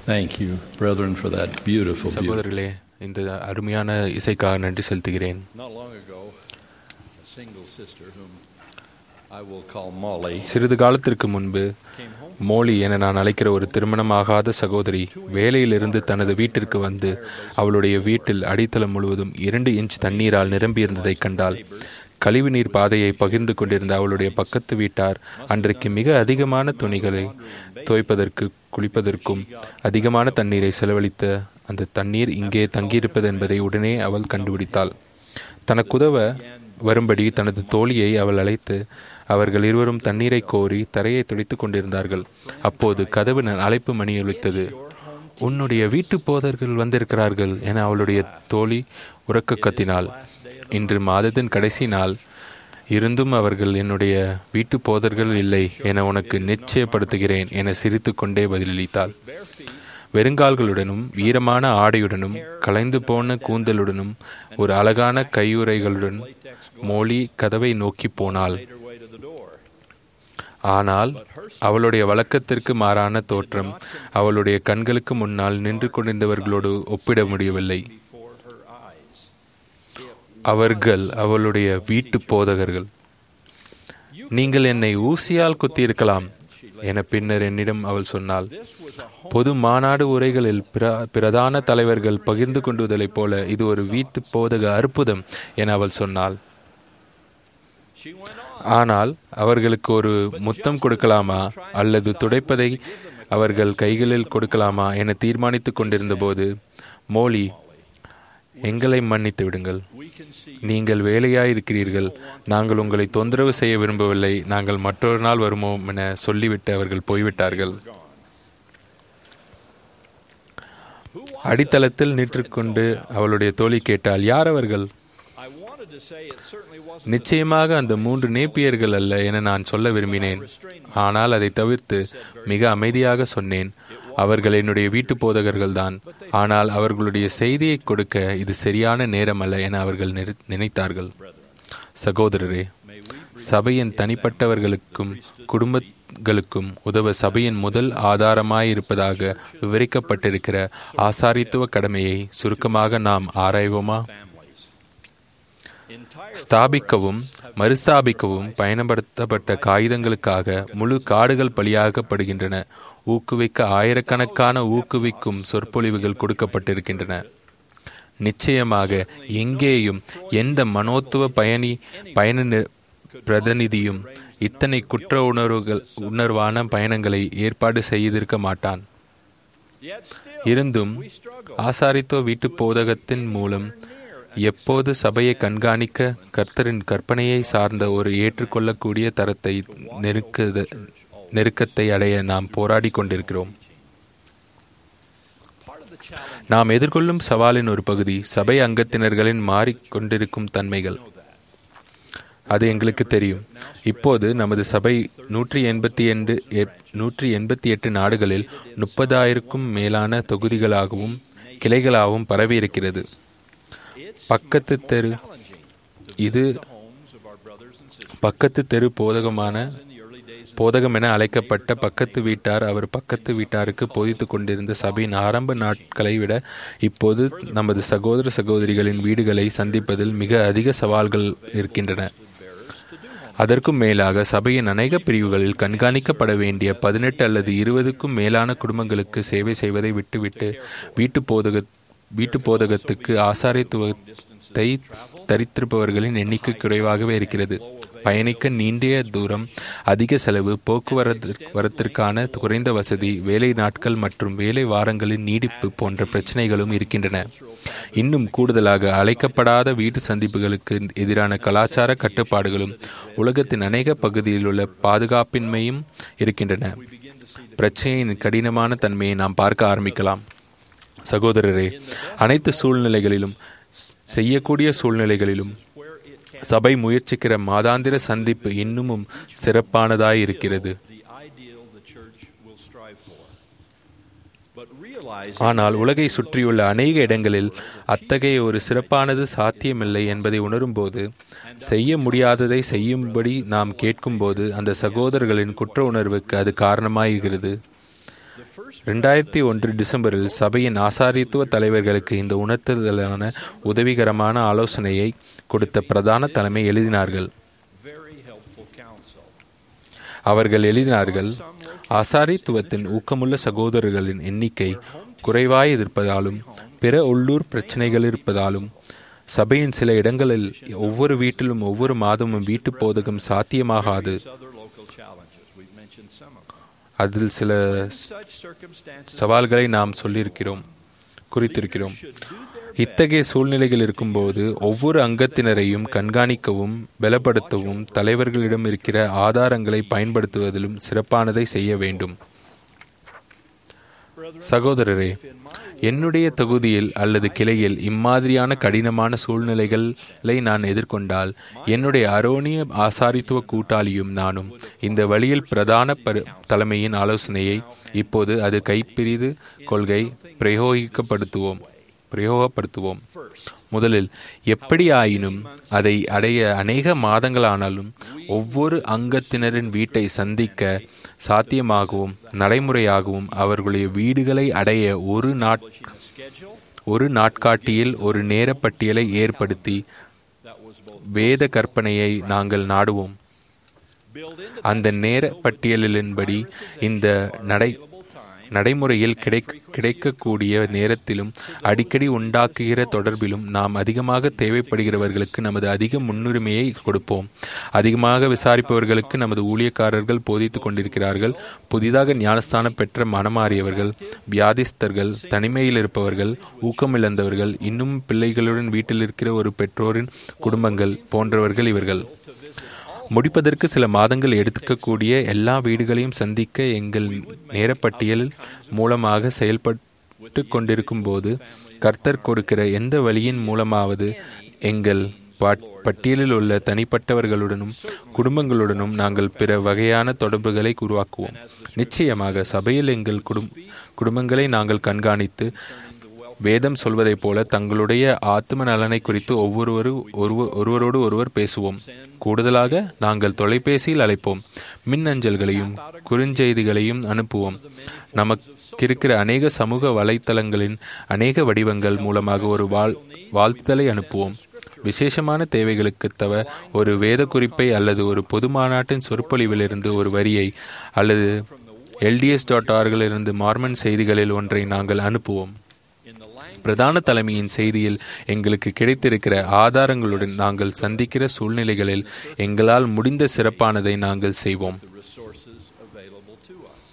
Thank you, brethren, for that beautiful, beautiful. சகோதரர்களே இந்த அருமையான இசைக்காக நன்றி செலுத்துகிறேன் Not long ago, a single sister whom I will call Molly சிறிது காலத்திற்கு முன்பு மோலி என நான் அழைக்கிற ஒரு திருமணமாகாத சகோதரி வேலையிலிருந்து தனது வீட்டிற்கு வந்து அவளுடைய வீட்டில் அடித்தளம் முழுவதும் இரண்டு இன்ச் தண்ணீரால் நிரம்பியிருந்ததைக் கண்டால் கழிவுநீர் பாதையை பகிர்ந்து கொண்டிருந்த அவளுடைய பக்கத்து வீட்டார் அன்றைக்கு மிக அதிகமான துணிகளை துவைப்பதற்கு குளிப்பதற்கும் அதிகமான தண்ணீரை செலவழித்த அந்த தண்ணீர் இங்கே தங்கியிருப்பது என்பதை உடனே அவள் கண்டுபிடித்தாள் தனக்குதவ வரும்படி தனது தோழியை அவள் அழைத்து அவர்கள் இருவரும் தண்ணீரை கோரி தரையை துடைத்துக் கொண்டிருந்தார்கள் அப்போது கதவு ந- அழைப்பு மணி ஒலித்தது உன்னுடைய வீட்டு போதர்கள் வந்திருக்கிறார்கள் என அவளுடைய தோழி உறக்க கத்தினாள் இன்று மாதத்தின் கடைசி நாள் இருந்தும் அவர்கள் என்னுடைய வீட்டு போதர்கள் இல்லை என உனக்கு நிச்சயப்படுத்துகிறேன் என சிரித்துக்கொண்டே பதிலளித்தாள் வெறுங்கால்களுடனும் ஈரமான ஆடையுடனும் கலைந்து போன கூந்தலுடனும் ஒரு அழகான கையுறைகளுடன் மோலி கதவை நோக்கி போனாள் ஆனால் அவளுடைய வழக்கத்திற்கு மாறான தோற்றம் அவளுடைய கண்களுக்கு முன்னால் நின்று கொண்டிருந்தவர்களோடு ஒப்பிட முடியவில்லை அவர்கள் அவளுடைய வீட்டு போதகர்கள் நீங்கள் என்னை ஊசியால் குத்தியிருக்கலாம் என பின்னர் என்னிடம் அவள் சொன்னாள் பொது மாநாடு உரைகளில் பிர- பிரதான தலைவர்கள் பகிர்ந்து கொண்டுவதைப் போல இது ஒரு வீட்டு போதக அற்புதம் என அவள் சொன்னாள் ஆனால் அவர்களுக்கு ஒரு முத்தம் கொடுக்கலாமா அல்லது துடைப்பதை அவர்கள் கைகளில் கொடுக்கலாமா என தீர்மானித்துக் கொண்டிருந்தபோது மோலி எங்களை மன்னித்து விடுங்கள் நீங்கள் வேலையாயிருக்கிறீர்கள் நாங்கள் உங்களை தொந்தரவு செய்ய விரும்பவில்லை நாங்கள் மற்றொரு நாள் வருவோம் என சொல்லிவிட்டு அவர்கள் போய்விட்டார்கள் அடித்தளத்தில் நிற்றுக்கொண்டு அவளுடைய தோழி கேட்டால் யார் அவர்கள் I wanted to say it certainly wasn't நிச்சயமாக அந்த மூன்று நேப்பியர்கள் அல்ல என நான் சொல்ல விரும்பினேன் ஆனால் அதை தவிர்த்து மிக அமைதியாக சொன்னேன் அவர்கள் என்னுடைய வீட்டு போதகர்கள்தான் ஆனால் அவர்களுடைய செய்தியை கொடுக்க இது சரியான நேரம் அல்ல என அவர்கள் நிறு- நினைத்தார்கள் சகோதரரே சபையின் தனிப்பட்டவர்களுக்கும் குடும்பங்களுக்கும் உதவ சபையின் முதல் ஆதாரமாயிருப்பதாக விவரிக்கப்பட்டிருக்கிற ஆசாரித்துவ கடமையை சுருக்கமாக நாம் ஆராய்வோமா ஸ்தாபிக்கவும் மறுஸ்தாபிக்கவும் பயன்படுத்தப்பட்ட காகிதங்களுக்காக முழு காடுகள் பலியாகப்படுகின்றன ஊக்குவிக்க ஆயிரக்கணக்கான ஊக்குவிக்கும் சொற்பொழிவுகள் கொடுக்கப்பட்டிருக்கின்றன நிச்சயமாக எங்கேயும் எந்த மனோத்துவ பயணி பயண நி- பிரதிநிதியும் இத்தனை குற்ற உணர்வுகள் உணர்வான பயணங்களை ஏற்பாடு செய்திருக்க மாட்டான் yet still இருந்தும் ஆசாரித்துவ வீட்டு போதகத்தின் மூலம் எப்போது சபையை கண்காணிக்க கர்த்தரின் கற்பனையை சார்ந்த ஒரு ஏற்றுக்கொள்ளக்கூடிய தரத்தை நெருக்குத நெருக்கத்தை அடைய நாம் போராடி கொண்டிருக்கிறோம் நாம் எதிர்கொள்ளும் சவாலின் ஒரு பகுதி சபை அங்கத்தினர்களின் மாறிக்கொண்டிருக்கும் தன்மைகள் அது எங்களுக்கு தெரியும் இப்போது நமது சபை நூற்றி எண்பத்தி எண்டு நூற்றி எண்பத்தி எட்டு நாடுகளில் முப்பதாயிரக்கும் மேலான தொகுதிகளாகவும் கிளைகளாகவும் பரவி இருக்கிறது பக்கத்து தெரு இது பக்கத்து தெரு போதகமான போதகம் என அழைக்கப்பட்ட பக்கத்து வீட்டார் அவர் பக்கத்து வீட்டாருக்கு போதித்துக் கொண்டிருந்த சபையின் ஆரம்ப நாட்களை விட இப்போது நமது சகோதர சகோதரிகளின் வீடுகளை சந்திப்பதில் மிக அதிக சவால்கள் இருக்கின்றன அதற்கும் மேலாக சபையின் அநேக பிரிவுகளில் கண்காணிக்கப்பட வேண்டிய பதினெட்டு அல்லது இருபதுக்கும் மேலான குடும்பங்களுக்கு சேவை செய்வதை விட்டுவிட்டு வீட்டு போதக வீட்டு போதகத்துக்கு ஆசாரித்துவத்தை தரித்திருப்பவர்களின் எண்ணிக்கை குறைவாகவே இருக்கிறது பயணிக்க நீண்டிய தூரம் அதிக செலவு போக்குவரத்து வரத்திற்கான குறைந்த வசதி வேலை நாட்கள் மற்றும் வேலை வாரங்களின் நீடிப்பு போன்ற பிரச்சனைகளும் இருக்கின்றன இன்னும் கூடுதலாக அழைக்கப்படாத வீட்டு சந்திப்புகளுக்கு எதிரான கலாச்சார கட்டுப்பாடுகளும் உலகத்தின் அநேக பகுதியில் உள்ள பாதுகாப்பின்மையும் இருக்கின்றன பிரச்சனையின் கடினமான தன்மையை நாம் பார்க்க ஆரம்பிக்கலாம் சகோதரரே அனைத்து சூழ்நிலைகளிலும் செய்யக்கூடிய சூழ்நிலைகளிலும் சபை முயற்சிக்கிற மாதாந்திர சந்திப்பு இன்னமும் சிறப்பானதாய் இருக்கிறது the ideal the church will strive for. But realize ஆனால் உலகை சுற்றியுள்ள அநேக இடங்களில் அத்தகைய ஒரு சிறப்பானது சாத்தியமில்லை என்பதை உணரும்போது செய்ய முடியாததை செய்யும்படி நாம் கேட்கும்போது அந்த சகோதரர்களின் குற்ற உணர்வுக்கு அது காரணமாகிறது ரெண்டாயிரத்தி ஒன்று டிசம்பரில் சபையின் ஆசாரித்துவ தலைவர்களுக்கு இந்த உணர்த்துதலான உதவிகரமான ஆலோசனையை கொடுத்த பிரதான தலைமை எழுதினார்கள் very helpful counsel. அவர்கள் எழுதினார்கள் ஆசாரித்துவத்தின் ஊக்கமுள்ள சகோதரர்களின் எண்ணிக்கை குறைவாய் இருப்பதாலும் பிற உள்ளூர் பிரச்சனைகள் இருப்பதாலும் சபையின் சில இடங்களில் ஒவ்வொரு வீட்டிலும் ஒவ்வொரு மாதமும் வீட்டு போதகம் சாத்தியமாகாது Other local challenges. We've mentioned some of them. அதில் சில Such circumstances சவால்களை நாம் சொல்லியிருக்கிறோம் குறித்திருக்கிறோம் இத்தகைய சூழ்நிலைகள் இருக்கும்போது ஒவ்வொரு அங்கத்தினரையும் கண்காணிக்கவும் பலப்படுத்தவும் தலைவர்களிடம் இருக்கிற ஆதாரங்களை பயன்படுத்துவதிலும் சிறப்பானதை செய்ய வேண்டும் சகோதரரே என்னுடைய தொகுதியில் அல்லது கிளையில் இம்மாதிரியான கடினமான சூழ்நிலைகளை நான் எதிர்கொண்டால் என்னுடைய அரோனிய ஆசாரித்துவ கூட்டாளியும் நானும் இந்த வழியில் பிரதான பரு- தலைமையின் ஆலோசனையை இப்போது அது கைப்பிரிது கொள்கை பிரயோகிக்கப்படுத்துவோம் பிரயோகப்படுத்துவோம் முதலில் எப்படி ஆயினும் அதை அடைய அநேக மாதங்களானாலும் ஒவ்வொரு அங்கத்தினரின் வீட்டை சந்திக்க சாத்தியமாகவும் நடைமுறையாகவும் அவர்களுடைய வீடுகளை அடைய ஒரு நாட் ஒரு நாட்காட்டியில் ஒரு நேரப்பட்டியலை ஏற்படுத்தி வேத கற்பனையை நாங்கள் நாடுவோம் அந்த நேர பட்டியலின்படி இந்த நடை நடைமுறையில் கிடை கிடைக்கக்கூடிய நேரத்திலும் அடிக்கடி உண்டாக்குகிற தொடர்பிலும் நாம் அதிகமாக தேவைப்படுகிறவர்களுக்கு நமது அதிக முன்னுரிமையை கொடுப்போம் அதிகமாக விசாரிப்பவர்களுக்கு நமது ஊழியக்காரர்கள் போதித்துக் கொண்டிருக்கிறார்கள் புதிதாக ஞானஸ்தானம் பெற்ற மனமாறியவர்கள் வியாதிஸ்தர்கள் தனிமையில் இருப்பவர்கள் ஊக்கமிழந்தவர்கள் இன்னும் பிள்ளைகளுடன் வீட்டில் இருக்கிற ஒரு பெற்றோரின் குடும்பங்கள் போன்றவர்கள் இவர்கள் முடிப்பதற்கு சில மாதங்கள் எடுத்துக்கக்கூடிய எல்லா வீடுகளையும் சந்திக்க எங்கள் நேரப்பட்டியல் மூலமாக செயல்பட்டு கொண்டிருக்கும் போது கர்த்தர் கொடுக்கிற எந்த வழியின் மூலமாவது எங்கள் பாட்- பட்டியலில் உள்ள தனிப்பட்டவர்களுடனும் குடும்பங்களுடனும் நாங்கள் பிற வகையான தொடர்புகளை உருவாக்குவோம் நிச்சயமாக சபையில் எங்கள் குடும் குடும்பங்களை நாங்கள் கண்காணித்து வேதம் சொல்வதைப் போல தங்களுடைய ஆத்ம நலனை குறித்து ஒவ்வொருவரும் ஒருவ- ஒருவரோடு ஒருவர் பேசுவோம் கூடுதலாக நாங்கள் தொலைபேசியில் அழைப்போம் மின்னஞ்சல்களையும் குறுஞ்செய்திகளையும் அனுப்புவோம் நமக்கிருக்கிற அநேக சமூக வலைத்தளங்களின் அநேக வடிவங்கள் மூலமாக ஒரு வாழ் வாழ்த்துதலை அனுப்புவோம் விசேஷமான தேவைகளுக்கு தவ ஒரு வேத குறிப்பை அல்லது ஒரு பொது மாநாட்டின் சொற்பொழிவிலிருந்து ஒரு வரியை அல்லது எல்டிஎஸ் டாட் ஆர்கிலிருந்து மார்மன் செய்திகளில் ஒன்றை நாங்கள் அனுப்புவோம் பிரதான தலைமையின் செய்தியில் எங்களுக்கு கிடைத்திருக்கிற ஆதாரங்களுடன் நாங்கள் சந்திக்கிற சூழ்நிலைகளில் எங்களால் முடிந்த சிறப்பானதை நாங்கள் செய்வோம் resources available to us.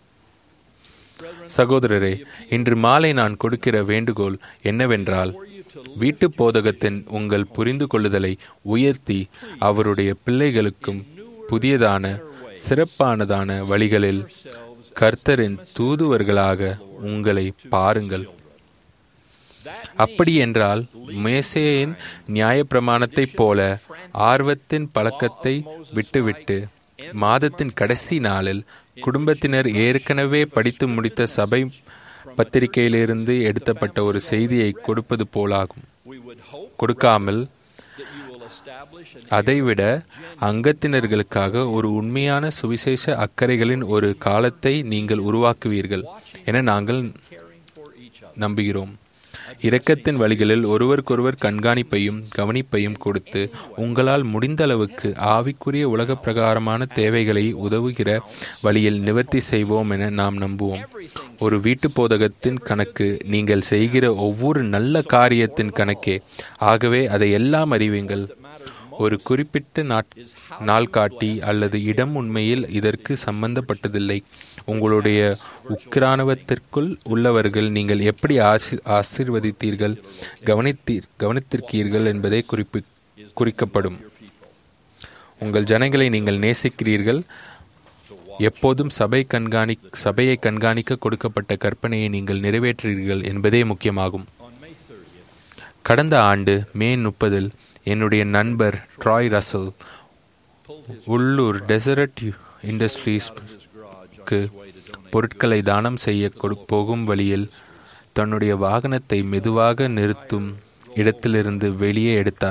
சகோதரரே இன்று மாலை நான் கொடுக்கிற வேண்டுகோள் என்னவென்றால் வீட்டு போதகத்தின் உங்கள் புரிந்து கொள்ளுதலை உயர்த்தி அவருடைய பிள்ளைகளுக்கும் புதியதான சிறப்பானதான வழிகளில் கர்த்தரின் தூதுவர்களாக உங்களை பாருங்கள் அப்படி என்றால் மேசையின் நியாயப்பிரமாணத்தைப் போல ஆர்வத்தின் பழக்கத்தை விட்டுவிட்டு மாதத்தின் கடைசி நாளில் குடும்பத்தினர் ஏற்கனவே படித்து முடித்த சபை பத்திரிகையிலிருந்து எடுத்தப்பட்ட ஒரு செய்தியை கொடுப்பது போலாகும் We would hope கொடுக்காமல் that you will establish an அதைவிட அங்கத்தினர்களுக்காக ஒரு உண்மையான சுவிசேஷ அக்கறைகளின் ஒரு காலத்தை நீங்கள் உருவாக்குவீர்கள் என நாங்கள் caring for each other. நம்புகிறோம் இரக்கத்தின் வழிகளில் ஒருவருக்கொருவர் கண்காணிப்பையும் கவனிப்பையும் கொடுத்து உங்களால் முடிந்த அளவுக்கு ஆவிக்குரிய உலக பிரகாரமான தேவைகளை உதவுகிற வழியில் நிவர்த்தி செய்வோம் என நாம் நம்புவோம் ஒரு வீட்டு போதகத்தின் கணக்கு நீங்கள் செய்கிற ஒவ்வொரு நல்ல காரியத்தின் கணக்கே ஆகவே அதை எல்லாம் அறிவீங்கள் ஒரு குறிப்பிட்ட நாட் நாள்காட்டி அல்லது இடம் உண்மையில் இதற்கு சம்பந்தப்பட்டதில்லை உங்களுடைய உக்கிரானவத்திற்குள் உள்ளவர்கள் நீங்கள் எப்படி ஆசி ஆசீர்வதித்தீர்கள் கவனித்தீர் கவனித்திருக்கீர்கள் என்பதை குறிப்பி குறிக்கப்படும் உங்கள் ஜனங்களை நீங்கள் நேசிக்கிறீர்கள் எப்போதும் சபை கண்காணி சபையை கண்காணிக்க கொடுக்கப்பட்ட கற்பனையை நீங்கள் நிறைவேற்றுகிறீர்கள் என்பதே முக்கியமாகும் கடந்த ஆண்டு மே முப்பதில் என்னுடைய நண்பர் ட்ராய் ரசல் உள்ளூர் டெசரட் இண்டஸ்ட்ரீஸ்க்கு பொருட்களை தானம் செய்ய கொடு- போகும் வழியில் தன்னுடைய வாகனத்தை மெதுவாக நிறுத்தும் இடத்திலிருந்து வெளியே எடுத்தார்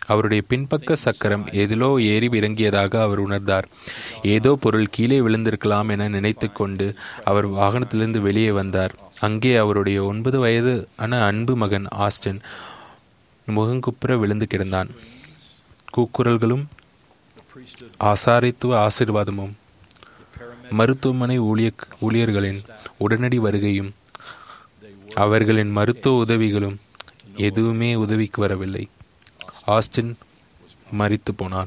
அவருடைய பின்பக்க சக்கரம் எதிலோ ஏறி இறங்கியதாக அவர் உணர்ந்தார் ஏதோ பொருள் கீழே விழுந்திருக்கலாம் என நினைத்து கொண்டு அவர் வாகனத்திலிருந்து வெளியே வந்தார் அங்கே அவருடைய ஒன்பது வயது ஆன அன்பு மகன் ஆஸ்டன் முகங்குப்புற விழுந்து கிடந்தான் கூக்குரல்களும் ஆசாரித்துவ ஆசிர்வாதமும் மருத்துவமனை ஊழிய ஊழியர்களின் உடனடி வருகையும் அவர்களின் மருத்துவ உதவிகளும் எதுவுமே உதவிக்கு வரவில்லை ஆஸ்டின் மரித்து போனான்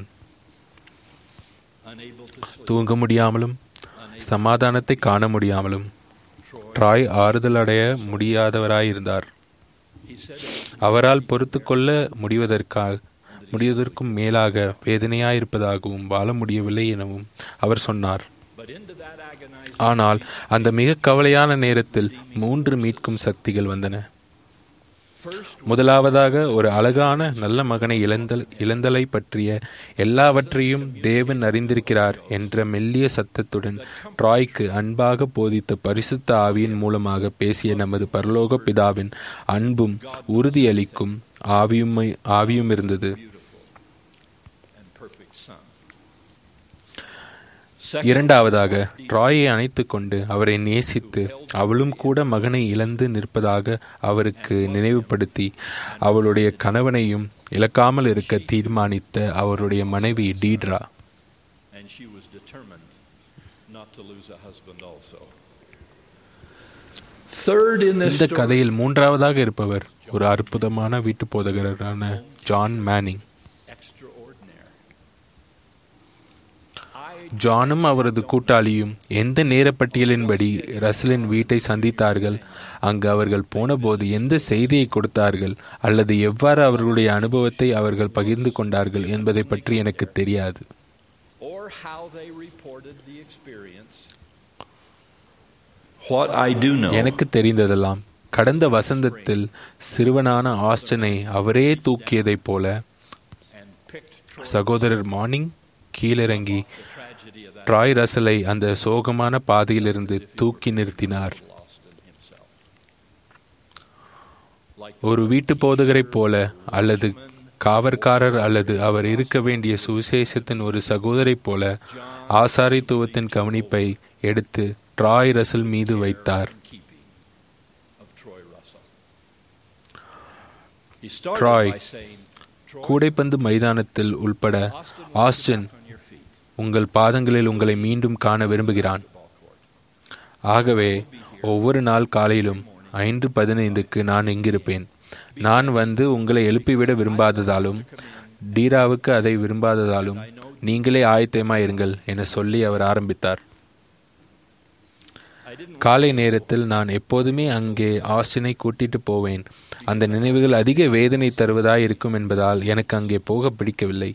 தூங்க முடியாமலும் சமாதானத்தை காண முடியாமலும் ட்ராய் ஆறுதல் அடைய முடியாதவராயிருந்தார் அவரால் பொறுத்து கொள்ள முடிவதற்காக முடிவதற்கும் மேலாக வேதனையாயிருப்பதாகவும் வாழ முடியவில்லை எனவும் அவர் சொன்னார் ஆனால் அந்த மிக கவலையான நேரத்தில் மூன்று மீட்கும் சக்திகள் வந்தன முதலாவதாக ஒரு அழகான நல்ல மகனை இழந்தல் இழந்தலை பற்றிய எல்லாவற்றையும் தேவன் அறிந்திருக்கிறார் என்ற மெல்லிய சத்தத்துடன் ட்ராய்க்கு அன்பாக போதித்த பரிசுத்த ஆவியின் மூலமாக பேசிய நமது பரலோக பிதாவின் அன்பும் உறுதியளிக்கும் ஆவியும் ஆவியும் இருந்தது இரண்டாவதாக ட்ராயை அணைத்து கொண்டு அவரை நேசித்து அவளும் கூட மகனை இழந்து நிற்பதாக அவருக்கு நினைவுபடுத்தி அவளுடைய கணவனையும் இழக்காமல் இருக்க தீர்மானித்த அவருடைய மனைவி டீட்ரா இந்த கதையில் மூன்றாவதாக இருப்பவர் ஒரு அற்புதமான வீட்டு போதகரான ஜான் மேனிங் ஜானும் அவரது கூட்டாளியும் எந்த நேரப்பட்டியலின்படி ரசலின் வீட்டை சந்தித்தார்கள் அங்கு அவர்கள் போனபோது எந்த செய்தியை கொடுத்தார்கள் அல்லது எவ்வாறு அவர்களுடைய அனுபவத்தை அவர்கள் பகிர்ந்து கொண்டார்கள் என்பதை பற்றி எனக்கு தெரியாது எனக்கு தெரிந்ததெல்லாம் கடந்த வசந்தத்தில் சிறுவனான ஆஸ்டனை அவரே தூக்கியதைப் போல சகோதரர் மார்னிங் கீழிறங்கி ட்ராய் ரசலை அந்த சோகமான பாதையிலிருந்து தூக்கி நிறுத்தினார் ஒரு வீட்டு போதகரைப் போல அல்லது காவற்காரர் அல்லது அவர் இருக்க வேண்டிய சுவிசேஷத்தின் ஒரு சகோதரைப் போல ஆசாரித்துவத்தின் கவனிப்பை எடுத்து ட்ராய் ரசல் மீது வைத்தார் ட்ராய் கூடைப்பந்து மைதானத்தில் உள்பட ஆஸ்டின் உங்கள் பாதங்களில் உங்களை மீண்டும் காண விரும்புகிறான் ஆகவே ஒவ்வொரு நாள் காலையிலும் ஐந்து பதினைந்துக்கு நான் இங்கிருப்பேன் நான் வந்து உங்களை எழுப்பிவிட விரும்பாததாலும் டீராவுக்கு அதை விரும்பாததாலும் நீங்களே ஆயத்தமாயிருங்கள் என சொல்லி அவர் ஆரம்பித்தார் காலை நேரத்தில் நான் எப்போதுமே அங்கே ஆஸ்டினை கூட்டிட்டு போவேன் அந்த நினைவுகள் அதிக வேதனை தருவதாய் இருக்கும் என்பதால் எனக்கு அங்கே போக பிடிக்கவில்லை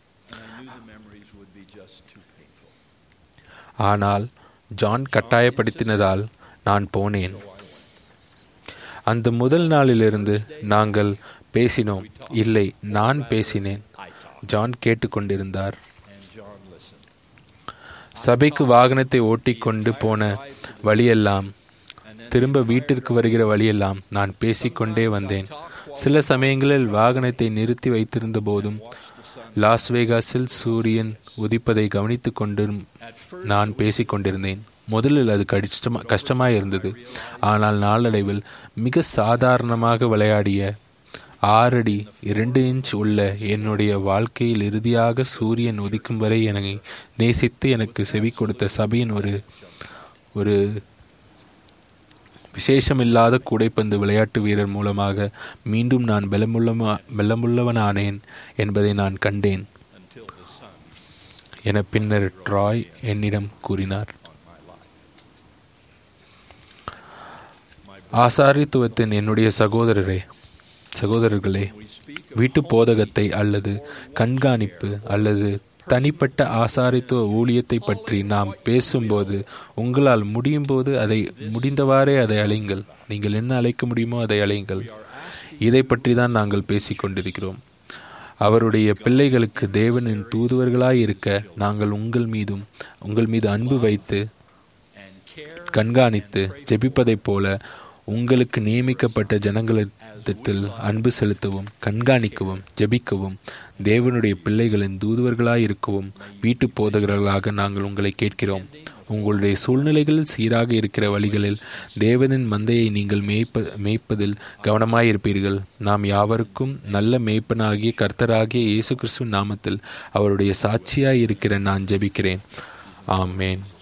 ஆனால் ஜான் கட்டாயப்படுத்தினதால் நான் போனேன் அந்த முதல் நாளிலிருந்து நாங்கள் பேசினோம் இல்லை நான் பேசினேன் ஜான் கேட்டுக்கொண்டிருந்தார் சபைக்கு வாகனத்தை ஓட்டிக்கொண்டு போன வழியெல்லாம் திரும்ப வீட்டிற்கு வருகிற வழியெல்லாம் நான் பேசிக்கொண்டே வந்தேன் சில சமயங்களில் வாகனத்தை நிறுத்தி வைத்திருந்த போதும் லாஸ் வேகாஸில் சூரியன் உதிப்பதை கவனித்துக் கொண்டு நான் பேசிக் கொண்டிருந்தேன் முதலில் அது கஷ்டமா கஷ்டமாய் இருந்தது ஆனால் நாளடைவில் மிக சாதாரணமாக விளையாடிய ஆறடி இரண்டு இன்ச் உள்ள என்னுடைய வாழ்க்கையில் இறுதியாக சூரியன் உதிக்கும் வரை என்னை நேசித்து எனக்கு செவி கொடுத்த சபையின் ஒரு ஒரு விசேஷமில்லாத கூடைப்பந்து விளையாட்டு வீரர் மூலமாக மீண்டும் நான் பலமுள்ள பலமுள்ளவனானேன் என்பதை நான் கண்டேன் என பின்னர் ட்ராய் என்னிடம் கூறினார் ஆசாரித்துவத்தின் என்னுடைய சகோதரரே சகோதரர்களே வீட்டு போதகத்தை அல்லது கண்காணிப்பு அல்லது தனிப்பட்ட ஆசாரித்துவ ஊழியத்தை பற்றி நாம் பேசும்போது உங்களால் முடியும் போது அதை முடிந்தவாறே அதை அழையுங்கள் நீங்கள் என்ன அழைக்க முடியுமோ அதை அழையுங்கள் இதை பற்றி தான் நாங்கள் பேசிக் கொண்டிருக்கிறோம் அவருடைய பிள்ளைகளுக்கு தேவனின் தூதுவர்களாய் இருக்க நாங்கள் உங்கள் மீதும் உங்கள் மீது அன்பு வைத்து கண்காணித்து ஜெபிப்பதைப் போல உங்களுக்கு நியமிக்கப்பட்ட ஜனங்களிடத்தில் அன்பு செலுத்தவும் கண்காணிக்கவும் ஜெபிக்கவும் தேவனுடைய பிள்ளைகளின் தூதுவர்களாய் இருக்கவும் வீட்டு போதகர்களாக நாங்கள் உங்களை கேட்கிறோம் உங்களுடைய சூழ்நிலைகளில் சீராக இருக்கிற வழிகளில் தேவனின் மந்தையை நீங்கள் மேய்ப்ப மேய்ப்பதில் கவனமாயிருப்பீர்கள் நாம் யாவருக்கும் நல்ல மேய்ப்பனாகிய கர்த்தராகிய இயேசு கிறிஸ்துவின் நாமத்தில் அவருடைய சாட்சியாய் இருக்கிற நான் ஜெபிக்கிறேன் ஆமேன்